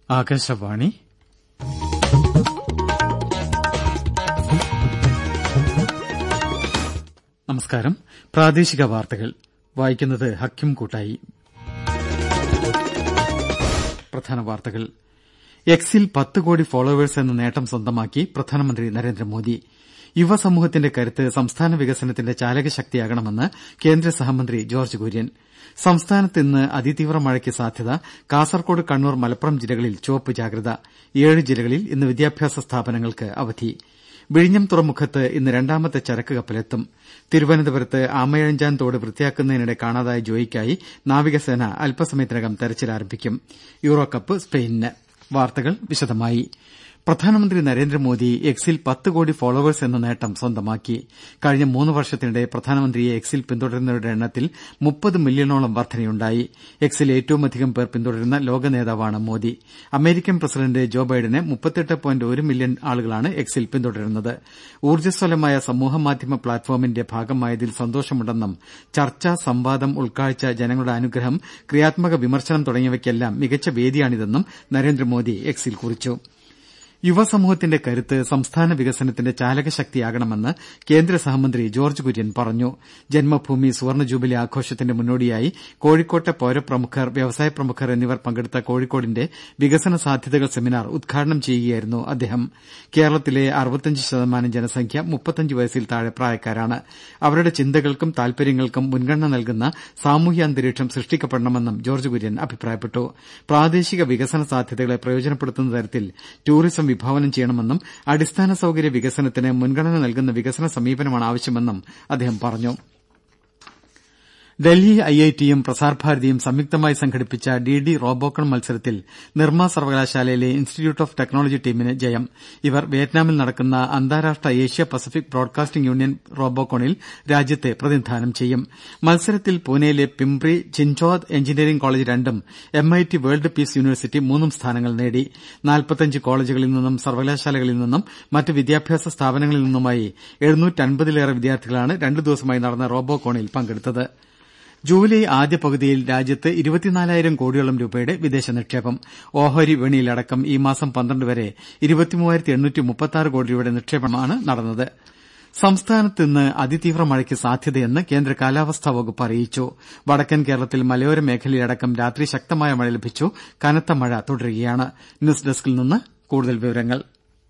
ആകാശവാണി നമസ്കാരം പ്രാദേശിക വാർത്തകൾ വായിക്കുന്നത് ഹക്കിം കൂട്ടായി പ്രധാന വാർത്തകൾ എക്സിൽ പത്ത് കോടി ഫോളോവേഴ്സ് എന്ന നേട്ടം സ്വന്തമാക്കി പ്രധാനമന്ത്രി നരേന്ദ്രമോദി യുവസമൂഹത്തിന്റെ കരുത്ത് സംസ്ഥാന വികസനത്തിന്റെ ചാലകശക്തിയാകണമെന്ന് കേന്ദ്ര സഹമന്ത്രി ജോർജ്ജ് കുര്യൻ സംസ്ഥാനത്ത് ഇന്ന് അതിതീവ്ര മഴയ്ക്ക് സാധ്യത കാസർകോട് കണ്ണൂർ മലപ്പുറം ജില്ലകളിൽ ചുവപ്പ് ജാഗ്രത ഏഴ് ജില്ലകളിൽ ഇന്ന് വിദ്യാഭ്യാസ സ്ഥാപനങ്ങൾക്ക് അവധി വിഴിഞ്ഞം തുറമുഖത്ത് ഇന്ന് രണ്ടാമത്തെ ചരക്ക് കപ്പലെത്തും തിരുവനന്തപുരത്ത് ആമയഴഞ്ചാൻ തോട് വൃത്തിയാക്കുന്നതിനിടെ കാണാതായ ജോയിക്കായി നാവികസേന അല്പസമയത്തിനകം തെരച്ചിൽ ആരംഭിക്കും യൂറോകപ്പ് സ്പെയിനിന് വാർത്തകൾ വിശദമായി പ്രധാനമന്ത്രി നരേന്ദ്രമോദി എക്സിൽ പത്ത് കോടി ഫോളോവേഴ്സ് എന്ന നേട്ടം സ്വന്തമാക്കി കഴിഞ്ഞ മൂന്ന് വർഷത്തിനിടെ പ്രധാനമന്ത്രിയെ എക്സിൽ പിന്തുടരുന്നവരുടെ എണ്ണത്തിൽ മുപ്പത് മില്യണോളം വർധനയുണ്ടായി എക്സിൽ ഏറ്റവുമധികം പേർ പിന്തുടരുന്ന ലോക നേതാവാണ് മോദി അമേരിക്കൻ പ്രസിഡന്റ് ജോ ബൈഡനെ മുപ്പത്തെട്ട് പോയിന്റ് ഒരു മില്യൺ ആളുകളാണ് എക്സിൽ പിന്തുടരുന്നത് ഊർജ്ജസ്വലമായ സമൂഹമാധ്യമ പ്ലാറ്റ്ഫോമിന്റെ ഭാഗമായതിൽ സന്തോഷമുണ്ടെന്നും ചർച്ച സംവാദം ഉൾക്കാഴ്ച ജനങ്ങളുടെ അനുഗ്രഹം ക്രിയാത്മക വിമർശനം തുടങ്ങിയവയ്ക്കെല്ലാം മികച്ച വേദിയാണിതെന്നും നരേന്ദ്രമോദി എക്സിൽ കുറിച്ചു യുവസമൂഹത്തിന്റെ കരുത്ത് സംസ്ഥാന വികസനത്തിന്റെ ചാലകശക്തിയാകണമെന്ന് കേന്ദ്ര സഹമന്ത്രി ജോർജ്ജ് കുര്യൻ പറഞ്ഞു ജന്മഭൂമി സുവർണ ജൂബിലി ആഘോഷത്തിന്റെ മുന്നോടിയായി കോഴിക്കോട്ടെ പൌരപ്രമുഖർ വ്യവസായ പ്രമുഖർ എന്നിവർ പങ്കെടുത്ത കോഴിക്കോടിന്റെ വികസന സാധ്യതകൾ സെമിനാർ ഉദ്ഘാടനം ചെയ്യുകയായിരുന്നു അദ്ദേഹം കേരളത്തിലെ അറുപത്തിയഞ്ച് ശതമാനം ജനസംഖ്യ മുപ്പത്തിയഞ്ച് വയസ്സിൽ താഴെ പ്രായക്കാരാണ് അവരുടെ ചിന്തകൾക്കും താൽപര്യങ്ങൾക്കും മുൻഗണന നൽകുന്ന സാമൂഹ്യ അന്തരീക്ഷം സൃഷ്ടിക്കപ്പെടണമെന്നും ജോർജ്ജ് കുര്യൻ അഭിപ്രായപ്പെട്ടു പ്രാദേശിക വികസന സാധ്യതകളെ പ്രയോജനപ്പെടുത്തുന്ന തരത്തിൽ ടൂറിസം വിഭാവനം ചെയ്യണമെന്നും അടിസ്ഥാന സൌകര്യ വികസനത്തിന് മുൻഗണന നൽകുന്ന വികസന സമീപനമാണ് ആവശ്യമെന്നും അദ്ദേഹം പറഞ്ഞു ഡൽഹി ഐഐടിയും പ്രസാർഭാരതിയും സംയുക്തമായി സംഘടിപ്പിച്ച ഡി ഡി റോബോക്കൺ മത്സരത്തിൽ നിർമ്മ സർവകലാശാലയിലെ ഇൻസ്റ്റിറ്റ്യൂട്ട് ഓഫ് ടെക്നോളജി ടീമിന് ജയം ഇവർ വിയറ്റ്നാമിൽ നടക്കുന്ന അന്താരാഷ്ട്ര ഏഷ്യ പസഫിക് ബ്രോഡ്കാസ്റ്റിംഗ് യൂണിയൻ റോബോക്കോണിൽ രാജ്യത്തെ പ്രതിനിധാനം ചെയ്യും മത്സരത്തിൽ പൂനെയിലെ പിംപ്രി ചിൻചോദ് എഞ്ചിനീയറിംഗ് കോളേജ് രണ്ടും M I T world peace university മൂന്നും സ്ഥാനങ്ങൾ നേടി നാൽപ്പത്തിയഞ്ച് കോളേജുകളിൽ നിന്നും സർവകലാശാലകളിൽ നിന്നും മറ്റ് വിദ്യാഭ്യാസ സ്ഥാപനങ്ങളിൽ നിന്നുമായി എഴുന്നൂറ്റൻപതിലേറെ വിദ്യാർത്ഥികളാണ് രണ്ടു ദിവസമായി നടന്ന റോബോക്കോണിൽ പങ്കെടുത്തത് ജൂലൈ ആദ്യ പകുതിയിൽ രാജ്യത്ത് ഇരുപത്തിനാലായിരം കോടിയോളം രൂപയുടെ വിദേശ നിക്ഷേപം ഓഹരി വിപണിയിലടക്കം ഈ മാസം പന്ത്രണ്ട് വരെ ഇരുപത്തിമൂവായിരത്തി എണ്ണൂറ്റി മുപ്പത്തിയാറ് കോടി രൂപയുടെ നിക്ഷേപമാണ് നടന്നത് സംസ്ഥാനത്ത് ഇന്ന് അതിതീവ്ര മഴയ്ക്ക് സാധ്യതയെന്ന് കേന്ദ്ര കാലാവസ്ഥാ വകുപ്പ് അറിയിച്ചു വടക്കൻ കേരളത്തിൽ മലയോര മേഖലയിലടക്കം രാത്രി ശക്തമായ മഴ ലഭിച്ചു കനത്ത മഴ തുടരുകയാണ് ന്യൂസ് ഡെസ്കിൽ നിന്ന് കൂടുതൽ വിവരങ്ങൾ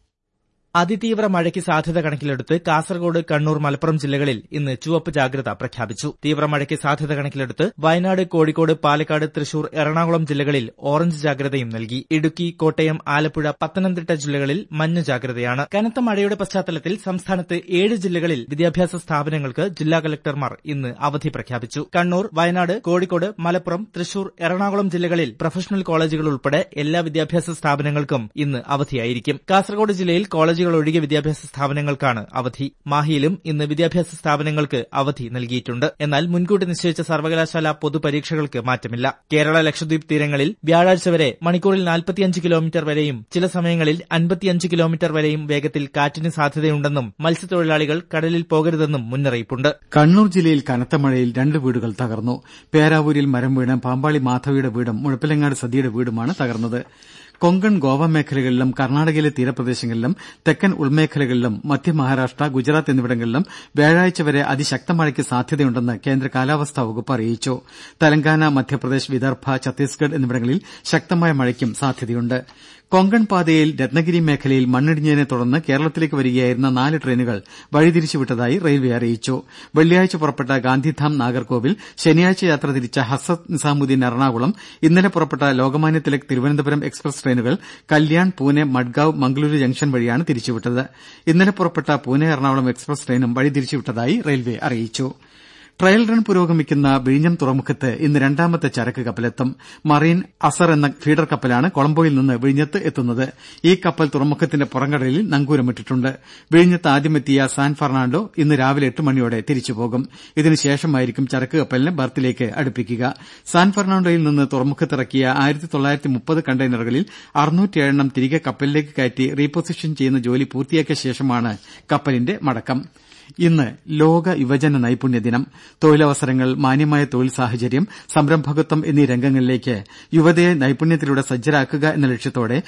അതിതീവ്ര മഴയ്ക്ക് സാധ്യത കണക്കിലെടുത്ത് കാസർഗോഡ് കണ്ണൂർ മലപ്പുറം ജില്ലകളിൽ ഇന്ന് ചുവപ്പ് ജാഗ്രത പ്രഖ്യാപിച്ചു തീവ്രമഴയ്ക്ക് സാധ്യത കണക്കിലെടുത്ത് വയനാട് കോഴിക്കോട് പാലക്കാട് തൃശൂർ എറണാകുളം ജില്ലകളിൽ ഓറഞ്ച് ജാഗ്രതയും നൽകി ഇടുക്കി കോട്ടയം ആലപ്പുഴ പത്തനംതിട്ട ജില്ലകളിൽ മഞ്ഞ ജാഗ്രതയാണ് കനത്ത മഴയുടെ പശ്ചാത്തലത്തിൽ സംസ്ഥാനത്ത് ഏഴ് ജില്ലകളിൽ വിദ്യാഭ്യാസ സ്ഥാപനങ്ങൾക്ക് ജില്ലാ കലക്ടർമാർ ഇന്ന് അവധി പ്രഖ്യാപിച്ചു കണ്ണൂർ വയനാട് കോഴിക്കോട് മലപ്പുറം തൃശൂർ എറണാകുളം ജില്ലകളിൽ പ്രൊഫഷണൽ കോളേജുകൾ ഉൾപ്പെടെ എല്ലാ വിദ്യാഭ്യാസ സ്ഥാപനങ്ങൾക്കും ഇന്ന് അവധിയായിരിക്കും കാസർഗോഡ് ജില്ലയിൽ കോളേജുകൾ ഒഴികെ വിദ്യാഭ്യാസ സ്ഥാപനങ്ങൾക്കാണ് അവധി മാഹിയിലും ഇന്ന് വിദ്യാഭ്യാസ സ്ഥാപനങ്ങൾക്ക് അവധി നൽകിയിട്ടുണ്ട് എന്നാൽ മുൻകൂട്ടി നിശ്ചയിച്ച സർവകലാശാല പൊതുപരീക്ഷകൾക്ക് മാറ്റമില്ല കേരള ലക്ഷദ്വീപ് തീരങ്ങളിൽ വ്യാഴാഴ്ച വരെ മണിക്കൂറിൽ നാൽപ്പത്തിയഞ്ച് കിലോമീറ്റർ വരെയും ചില സമയങ്ങളിൽ അൻപത്തിയഞ്ച് കിലോമീറ്റർ വരെയും വേഗത്തിൽ കാറ്റിന് സാധ്യതയുണ്ടെന്നും മത്സ്യത്തൊഴിലാളികൾ കടലിൽ പോകരുതെന്നും മുന്നറിയിപ്പുണ്ട് കണ്ണൂർ ജില്ലയിൽ കനത്ത മഴയിൽ രണ്ട് വീടുകൾ തകർന്നു പേരാവൂരിൽ മരം വീണ് പാമ്പാളി മാധവിയുടെ വീടും മുഴപ്പിലങ്ങാട് സതിയുടെ വീടുമാണ് തകർന്നത് കൊങ്കൺ ഗോവ മേഖലകളിലും കർണാടകയിലെ തീരപ്രദേശങ്ങളിലും തെക്കൻ ഉൾമേഖലകളിലും മധ്യ മഹാരാഷ്ട്ര ഗുജറാത്ത് എന്നിവിടങ്ങളിലും വ്യാഴാഴ്ച വരെ അതിശക്ത മഴയ്ക്ക് സാധ്യതയുണ്ടെന്ന് കേന്ദ്ര കാലാവസ്ഥാ വകുപ്പ് അറിയിച്ചു തെലങ്കാന മധ്യപ്രദേശ് വിദർഭ ഛത്തീസ്ഗഡ് എന്നിവിടങ്ങളിൽ ശക്തമായ മഴയ്ക്കും സാധ്യതയുണ്ട് കൊങ്കൺ പാതയിൽ രത്നഗിരി മേഖലയിൽ മണ്ണിടിഞ്ഞതിനെ തുടർന്ന് കേരളത്തിലേക്ക് വരികയായിരുന്ന നാല് ട്രെയിനുകൾ വഴിതിരിച്ചുവിട്ടതായി റെയിൽവേ അറിയിച്ചു വെള്ളിയാഴ്ച പുറപ്പെട്ട ഗാന്ധിധാം നാഗർകോവിൽ ശനിയാഴ്ച യാത്ര തിരിച്ച ഹസ്രത്ത് നിസാമുദ്ദീൻ എറണാകുളം ഇന്നലെ പുറപ്പെട്ട ലോകമാന്യ തിലക് തിരുവനന്തപുരം എക്സ്പ്രസ് ട്രെയിനുകൾ കല്യാൺ പൂനെ മഡ്ഗാവ് മംഗളൂരു ജംഗ്ഷൻ വഴിയാണ് തിരിച്ചുവിട്ടത് ഇന്നലെ പുറപ്പെട്ട പൂനെ എറണാകുളം എക്സ്പ്രസ് ട്രെയിനും വഴിതിരിച്ചുവിട്ടതായി റെയിൽവേ അറിയിച്ചു ട്രയൽ റൺ പുരോഗമിക്കുന്ന വിഴിഞ്ഞം തുറമുഖത്ത് ഇന്ന് രണ്ടാമത്തെ ചരക്ക് കപ്പലെത്തും മറീൻ അസർ എന്ന ഫീഡർ കപ്പലാണ് കൊളംബോയിൽ നിന്ന് വിഴിഞ്ഞത്ത് എത്തുന്നത് ഈ കപ്പൽ തുറമുഖത്തിന്റെ പുറംകടലിൽ നങ്കൂരമിട്ടിട്ടുണ്ട് വിഴിഞ്ഞത്ത് ആദ്യമെത്തിയ സാൻ ഫെർണാണ്ടോ ഇന്ന് രാവിലെ എട്ട് മണിയോടെ തിരിച്ചുപോകും ഇതിനുശേഷമായിരിക്കും ചരക്ക് കപ്പലിനെ ബർത്തിലേക്ക് അടുപ്പിക്കുക സാൻ ഫെർണാണ്ടോയിൽ നിന്ന് തുറമുഖത്തിറക്കിയ ആയിരത്തി തൊള്ളായിരത്തി മുപ്പത് കണ്ടെയ്നറുകളിൽ അറുന്നൂറ്റിയേഴെണ്ണം തിരികെ കപ്പലിലേക്ക് കയറ്റി റീപൊസിഷൻ ചെയ്യുന്ന ജോലി പൂർത്തിയാക്കിയ ശേഷമാണ് കപ്പലിന്റെ മടക്കം ഇന്ന് ലോക യുവജന നൈപുണ്യ ദിനം തൊഴിലവസരങ്ങൾ മാന്യമായ തൊഴിൽ സാഹചര്യം സംരംഭകത്വം എന്നീ രംഗങ്ങളിലേക്ക് യുവതയെ നൈപുണ്യത്തിലൂടെ സജ്ജരാക്കുക എന്ന ലക്ഷ്യത്തോടെ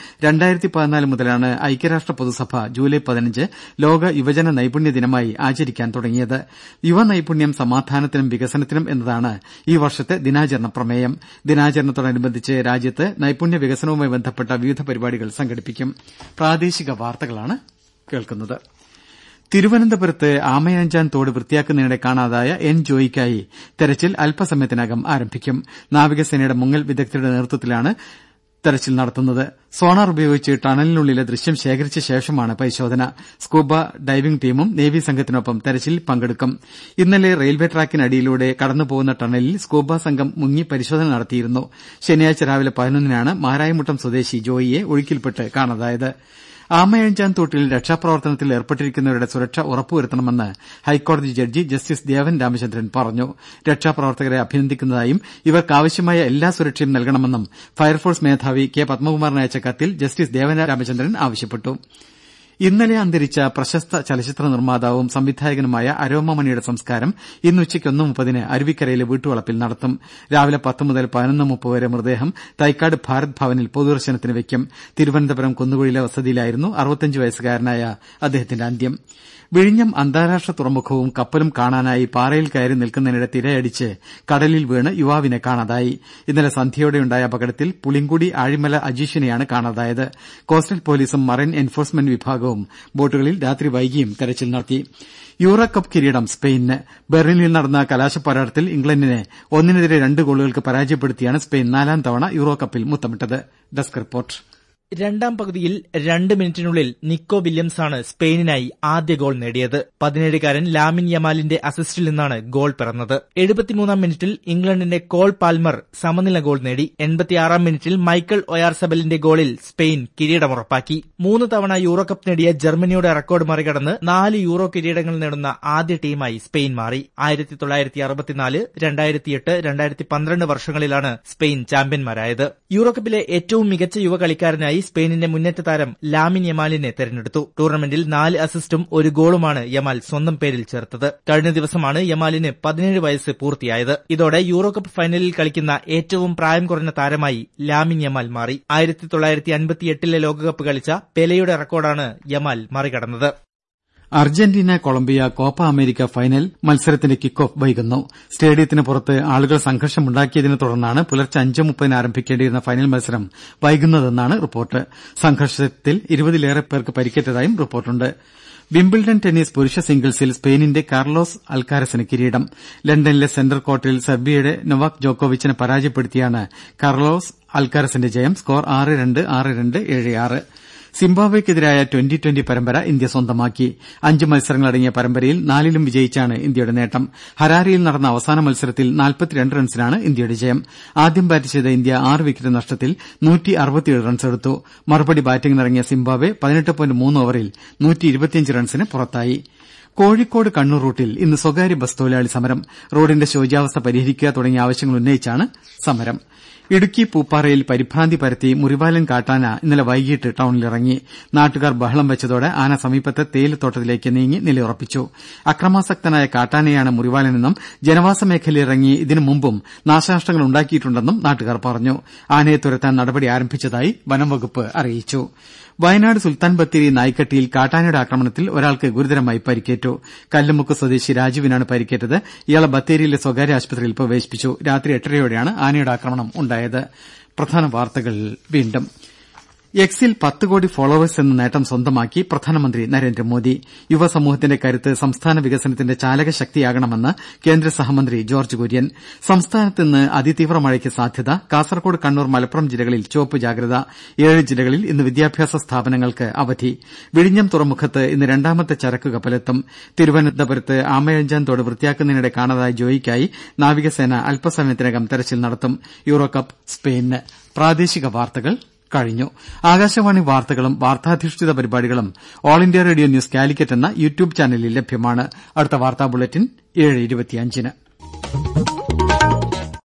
മുതലാണ് ഐക്യരാഷ്ട്ര പൊതുസഭ ജൂലൈ പതിനഞ്ച് ലോക യുവജന നൈപുണ്യ ദിനമായി ആചരിക്കാൻ തുടങ്ങിയത് യുവനൈപുണ്യം സമാധാനത്തിനും വികസനത്തിനും എന്നതാണ് ഈ വർഷത്തെ ദിനാചരണ പ്രമേയം ദിനാചരണത്തോടനുബന്ധിച്ച് രാജ്യത്ത് നൈപുണ്യ വികസനവുമായി ബന്ധപ്പെട്ട വിവിധ പരിപാടികൾ സംഘടിപ്പിക്കും പ്രാദേശിക വാർത്തകളാണ് കേൾക്കുന്നത് തിരുവനന്തപുരത്ത് ആമയാഞ്ചാൻ തോട് വൃത്തിയാക്കുന്നതിനിടെ കാണാതായ എൻ ജോയിക്കായി തെരച്ചിൽ അല്പസമയത്തിനകം ആരംഭിക്കും നാവികസേനയുടെ മുങ്ങൽ വിദഗ്ധരുടെ നേതൃത്വത്തിലാണ് തെരച്ചിൽ നടത്തുന്നത് സോണാർ ഉപയോഗിച്ച് ടണലിനുള്ളിലെ ദൃശ്യം ശേഖരിച്ച ശേഷമാണ് പരിശോധന സ്കൂബ ഡൈവിംഗ് ടീമും നേവി സംഘത്തിനൊപ്പം തെരച്ചിലിൽ പങ്കെടുക്കും ഇന്നലെ റെയിൽവേ ട്രാക്കിനടിയിലൂടെ കടന്നുപോകുന്ന ടണലിൽ സ്കൂബ സംഘം മുങ്ങി പരിശോധന നടത്തിയിരുന്നു ശനിയാഴ്ച രാവിലെ പതിനൊന്നിനാണ് മാരായമുട്ടം സ്വദേശി ജോയിയെ ഒഴുക്കിൽപ്പെട്ട് കാണാതായത് ആമയഞ്ചാൻ തോട്ടിൽ രക്ഷാപ്രവർത്തനത്തിൽ ഏർപ്പെട്ടിരിക്കുന്നവരുടെ സുരക്ഷ ഉറപ്പുവരുത്തണമെന്ന് ഹൈക്കോടതി ജഡ്ജി ജസ്റ്റിസ് ദേവൻ രാമചന്ദ്രൻ പറഞ്ഞു രക്ഷാപ്രവർത്തകരെ അഭിനന്ദിക്കുന്നതായും ഇവർക്കാവശ്യമായ എല്ലാ സുരക്ഷയും നൽകണമെന്നും ഫയർഫോഴ്സ് മേധാവി കെ പത്മകുമാറിന് അയച്ച കത്തിൽ ജസ്റ്റിസ് ദേവൻ രാമചന്ദ്രൻ ആവശ്യപ്പെട്ടു ഇന്നലെ അന്തരിച്ച പ്രശസ്ത ചലച്ചിത്ര നിർമ്മാതാവും സംവിധായകനുമായ അരോമ മണിയുടെ സംസ്കാരം ഇന്ന് ഉച്ചയ്ക്ക് ഒന്ന് മുപ്പതിന് അരുവിക്കരയിലെ വീട്ടുവളപ്പിൽ നടത്തും രാവിലെ പത്ത് മുതൽ പതിനൊന്ന് മുപ്പത് വരെ മൃതദേഹം തൈക്കാട് ഭാരത് ഭവനിൽ പൊതുദർശനത്തിന് വെയ്ക്കും തിരുവനന്തപുരം കുന്നുകുഴിയിലെ വസതിയിലായിരുന്നു അറുപത്തിയഞ്ച് വയസ്സുകാരനായ അദ്ദേഹത്തിന്റെ അന്ത്യം വിഴിഞ്ഞം അന്താരാഷ്ട്ര തുറമുഖവും കപ്പലും കാണാനായി പാറയിൽ കയറി നിൽക്കുന്നതിനിടെ തിരയടിച്ച് കടലിൽ വീണ് യുവാവിനെ കാണാതായി ഇന്നലെ സന്ധ്യയോടെയുണ്ടായ അപകടത്തിൽ പുളിങ്കുടി ആഴിമല അജീഷിനെയാണ് കാണാതായത് കോസ്റ്റൽ പോലീസും മറൈൻ എൻഫോഴ്സ്മെന്റ് വിഭാഗവും ബോട്ടുകളിൽ രാത്രി വൈകിയും തെരച്ചിൽ നടത്തി യൂറോ കപ്പ് കിരീടം സ്പെയിനിന് ബെർലിനിൽ നടന്ന കലാശപ്പോരാട്ടത്തിൽ ഇംഗ്ലണ്ടിനെ ഒന്നിനെതിരെ രണ്ട് ഗോളുകൾക്ക് പരാജയപ്പെടുത്തിയാണ് സ്പെയിൻ നാലാം തവണ യൂറോ കപ്പിൽ മുത്തമിട്ടത് ഡെസ്ക് റിപ്പോർട്ട് രണ്ടാം പകുതിയിൽ രണ്ട് മിനിറ്റിനുള്ളിൽ നിക്കോ വില്യംസാണ് സ്പെയിനിനായി ആദ്യ ഗോൾ നേടിയത് പതിനേഴുകാരൻ ലാമിൻ യമാലിന്റെ അസിസ്റ്റിൽ നിന്നാണ് ഗോൾ പിറന്നത് എഴുപത്തിമൂന്നാം മിനിറ്റിൽ ഇംഗ്ലണ്ടിന്റെ കോൾ പാൽമർ സമനില ഗോൾ നേടി എൺപത്തിയാറാം മിനിറ്റിൽ മൈക്കൽ ഒയാർസബലിന്റെ ഗോളിൽ സ്പെയിൻ കിരീടമുറപ്പാക്കി മൂന്ന് തവണ യൂറോ കപ്പ് നേടിയ ജർമ്മനിയുടെ റെക്കോർഡ് മറികടന്ന് നാല് യൂറോ കിരീടങ്ങൾ നേടുന്ന ആദ്യ ടീമായി സ്പെയിൻ മാറി ആയിരത്തി തൊള്ളായിരത്തി അറുപത്തിനാല് രണ്ടായിരത്തിയെട്ട് രണ്ടായിരത്തി പന്ത്രണ്ട് വർഷങ്ങളിലാണ് സ്പെയിൻ ചാമ്പ്യന്മാരായത് യൂറോ കപ്പിലെ ഏറ്റവും മികച്ച യുവ കളിക്കാരനായി സ്പെയിനിന്റെ മുന്നേറ്റ താരം ലാമിൻ യമാലിനെ തെരഞ്ഞെടുത്തു ടൂർണമെന്റിൽ നാല് അസിസ്റ്റും ഒരു ഗോളുമാണ് യമാൽ സ്വന്തം പേരിൽ ചേർത്തത് കഴിഞ്ഞ ദിവസമാണ് യമാലിന് പതിനേഴ് വയസ്സ് പൂർത്തിയായത് ഇതോടെ യൂറോ കപ്പ് ഫൈനലിൽ കളിക്കുന്ന ഏറ്റവും പ്രായം കുറഞ്ഞ താരമായി ലാമിൻ യമാൽ മാറി ആയിരത്തി തൊള്ളായിരത്തി അൻപത്തിയെട്ടിലെ ലോകകപ്പ് കളിച്ച പെലെയുടെ റെക്കോർഡാണ് യമാൽ മറികടന്നത് Argentina Colombia Copa America final മത്സരത്തിന്റെ കിക്ക് ഓഫ് വൈകുന്നു സ്റ്റേഡിയത്തിന് പുറത്ത് ആളുകൾ സംഘർഷമുണ്ടാക്കിയതിനെ തുടർന്നാണ് പുലർച്ചെ അഞ്ച് മുപ്പതിന് ആരംഭിക്കേണ്ടിയിരുന്ന ഫൈനൽ മത്സരം വൈകുന്നതെന്നാണ് റിപ്പോർട്ട് സംഘർഷത്തിൽ ഇരുപതിലേറെ പേർക്ക് പരിക്കേറ്റതായും റിപ്പോർട്ടുണ്ട് വിംബിൾഡൺ ടെന്നീസ് പുരുഷ സിംഗിൾസിൽ സ്പെയിനിന്റെ കാർലോസ് അൽക്കാരസിന് കിരീടം ലണ്ടനിലെ സെന്റർ കോർട്ടിൽ സെർബിയയുടെ നൊവാക് ജോക്കോവിച്ചിനെ പരാജയപ്പെടുത്തിയാണ് കാർലോസ് അൽക്കാരസിന്റെ ജയം സ്കോർ ആറ് രണ്ട് ആറ് രണ്ട് ഏഴ് ആറ് സിംബാബ്വെക്കെതിരായ ട്വന്റി ട്വന്റി പരമ്പര ഇന്ത്യ സ്വന്തമാക്കി അഞ്ച് മത്സരങ്ങളടങ്ങിയ പരമ്പരയിൽ നാലിലും വിജയിച്ചാണ് ഇന്ത്യയുടെ നേട്ടം ഹരാരിയിൽ നടന്ന അവസാന മത്സരത്തിൽ നാൽപ്പത്തിരണ്ട് റൺസിനാണ് ഇന്ത്യയുടെ ജയം ആദ്യം ബാറ്റ് ചെയ്ത ഇന്ത്യ ആറ് വിക്കറ്റ് നഷ്ടത്തിൽ റൺസെടുത്തു മറുപടി ബാറ്റിംഗിനിറങ്ങിയ സിംബാബ്വെ പതിനെട്ട് പോയിന്റ് മൂന്ന് ഓവറിൽ റൺസിന് പുറത്തായി കോഴിക്കോട് കണ്ണൂർ റൂട്ടിൽ ഇന്ന് സ്വകാര്യ ബസ് തൊഴിലാളി സമരം റോഡിന്റെ ശോച്യാവസ്ഥ പരിഹരിക്കുക തുടങ്ങിയ ആവശ്യങ്ങൾ ഉന്നയിച്ചാണ് സമരം ഇടുക്കി പൂപ്പാറയിൽ പരിഭ്രാന്തി പരത്തി മുറിവാലൻ കാട്ടാന ഇന്നലെ വൈകിട്ട് ടൌണിലിറങ്ങി നാട്ടുകാർ ബഹളം വെച്ചതോടെ ആന സമീപത്തെ തേയിലത്തോട്ടത്തിലേക്ക് നീങ്ങി നിലയുറപ്പിച്ചു അക്രമാസക്തനായ കാട്ടാനയാണ് മുറിവാലനെന്നും ജനവാസ മേഖലയിലിറങ്ങി ഇതിനു മുമ്പും നാശനഷ്ടങ്ങൾ ഉണ്ടാക്കിയിട്ടുണ്ടെന്നും നാട്ടുകാർ പറഞ്ഞു ആനയെ തുരത്താൻ നടപടി ആരംഭിച്ചതായി വനംവകുപ്പ് അറിയിച്ചു വയനാട് സുൽത്താൻ ബത്തേരി നായ്ക്കട്ടിയിൽ കാട്ടാനയുടെ ആക്രമണത്തിൽ ഒരാൾക്ക് ഗുരുതരമായി പരിക്കേറ്റു കല്ലുമുക്ക് സ്വദേശി രാജുവിനാണ് പരിക്കേറ്റത് ഇയാളെ ബത്തേരിയിലെ സ്വകാര്യ ആശുപത്രിയിൽ പ്രവേശിപ്പിച്ചു രാത്രി എട്ടരയോടെയാണ് ആനയുടെ ആക്രമണം ഉണ്ടായത് പ്രധാന വാർത്തകൾ വീണ്ടും എക്സിൽ പത്ത് കോടി ഫോളോവേഴ്സ് എന്ന നേട്ടം സ്വന്തമാക്കി പ്രധാനമന്ത്രി നരേന്ദ്രമോദി യുവസമൂഹത്തിന്റെ കരുത്ത് സംസ്ഥാന വികസനത്തിന്റെ ചാലകശക്തിയാകണമെന്ന് കേന്ദ്ര സഹമന്ത്രി ജോർജ്ജ് കുര്യൻ സംസ്ഥാനത്ത് ഇന്ന് അതിതീവ്ര മഴയ്ക്ക് സാധ്യത കാസർകോട് കണ്ണൂർ മലപ്പുറം ജില്ലകളിൽ ചുവപ്പ് ജാഗ്രത ഏഴ് ജില്ലകളിൽ ഇന്ന് വിദ്യാഭ്യാസ സ്ഥാപനങ്ങൾക്ക് അവധി വിഴിഞ്ഞം തുറമുഖത്ത് ഇന്ന് രണ്ടാമത്തെ ചരക്ക് കപ്പലെത്തും തിരുവനന്തപുരത്ത് ആമയഞ്ചാൻ തോട് വൃത്തിയാക്കുന്നതിനിടെ കാണാതായ ജോയിക്കായി നാവികസേന അല്പസമയത്തിനകം തെരച്ചിൽ നടത്തും യൂറോ കപ്പ് സ്പെയിനിന് പ്രാദേശിക വാർത്തകൾ കഴിഞ്ഞു ആകാശവാണി വാർത്തകളും വാർത്താധിഷ്ഠിത പരിപാടികളും all India radio news Calicut എന്ന യൂട്യൂബ് ചാനലിൽ ലഭ്യമാണ് അടുത്ത വാർത്താ ബുള്ളറ്റിൻ ഏഴ് ഇരുപത്തിയഞ്ചിന്